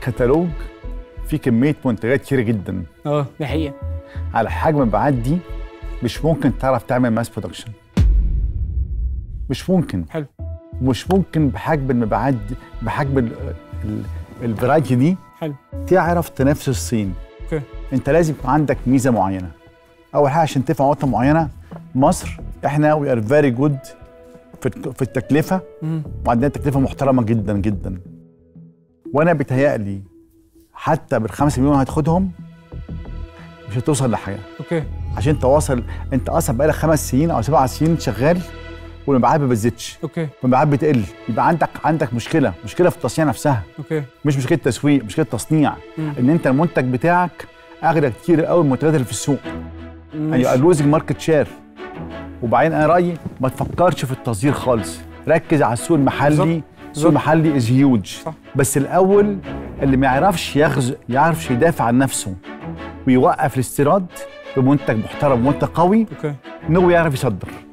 كتالوج فيه كميه منتجات كتيره جدا اه دي حقيقه على حجم المبيعات دي مش ممكن تعرف تعمل ماس برودكشن مش ممكن حلو مش ممكن بحجم المبيعات دي بحجم الفرايتي دي حلو تعرف تنافس الصين اوكي انت لازم يكون عندك ميزه معينه اول حاجه عشان تنفع نقطه معينه مصر احنا وي ار فيري جود في في التكلفه مم. وعندنا تكلفه محترمه جدا جدا وانا بيتهيألي حتى بالخمسة مليون هتاخدهم مش هتوصل لحاجه اوكي عشان تواصل انت اصلا بقالك خمس سنين او سبع سنين شغال والمبيعات ما بتزيدش اوكي والمبيعات بتقل يبقى عندك عندك مشكله مشكله في التصنيع نفسها اوكي مش مشكله تسويق مشكله تصنيع مم. ان انت المنتج بتاعك اغلى كتير قوي من المنتجات اللي في السوق يعني ماشي. لوزنج ماركت شير وبعدين انا رايي ما تفكرش في التصدير خالص ركز على السوق المحلي بالظبط. السوق بالظبط. المحلي از هيوج صح. بس الاول اللي ما يعرفش يغز يعرفش يدافع عن نفسه ويوقف الاستيراد بمنتج محترم ومنتج قوي اوكي انه يعرف يصدر